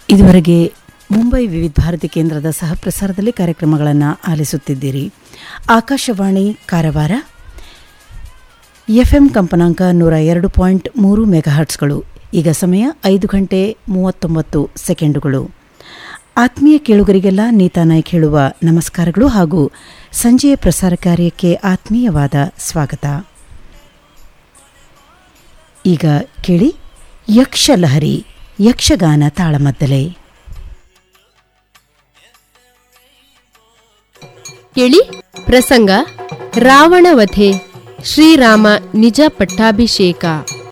ಇದುವರೆಗೆ ಮುಂಬೈ ವಿವಿಧ ಭಾರತಿ ಕೇಂದ್ರದ ಸಹ ಪ್ರಸಾರದಲ್ಲಿ ಕಾರ್ಯಕ್ರಮಗಳನ್ನು ಆಲಿಸುತ್ತಿದ್ದೀರಿ ಆಕಾಶವಾಣಿ ಕಾರವಾರ ಎಫ್ಎಂ ಕಂಪನಾಂಕ ನೂರ ಎರಡು ಪಾಯಿಂಟ್ ಮೂರು ಮೆಗಾಹರ್ಟ್ಸ್ಗಳು ಈಗ ಸಮಯ ಐದು ಗಂಟೆ ಮೂವತ್ತೊಂಬತ್ತು ಸೆಕೆಂಡುಗಳು ಆತ್ಮೀಯ ಕೇಳುಗರಿಗೆಲ್ಲ ನೀತಾ ನಾಯ್ಕ್ ಹೇಳುವ ನಮಸ್ಕಾರಗಳು ಹಾಗೂ ಸಂಜೆಯ ಪ್ರಸಾರ ಕಾರ್ಯಕ್ಕೆ ಆತ್ಮೀಯವಾದ ಸ್ವಾಗತ ಈಗ ಕೇಳಿ ಯಕ್ಷಲಹರಿ ಯಕ್ಷಗಾನ ತಾಳಮದ್ದಲೆ ಕೇಳಿ ಪ್ರಸಂಗ ರಾವಣವಧೆ ಶ್ರೀರಾಮ ನಿಜ ಪಟ್ಟಾಭಿಷೇಕ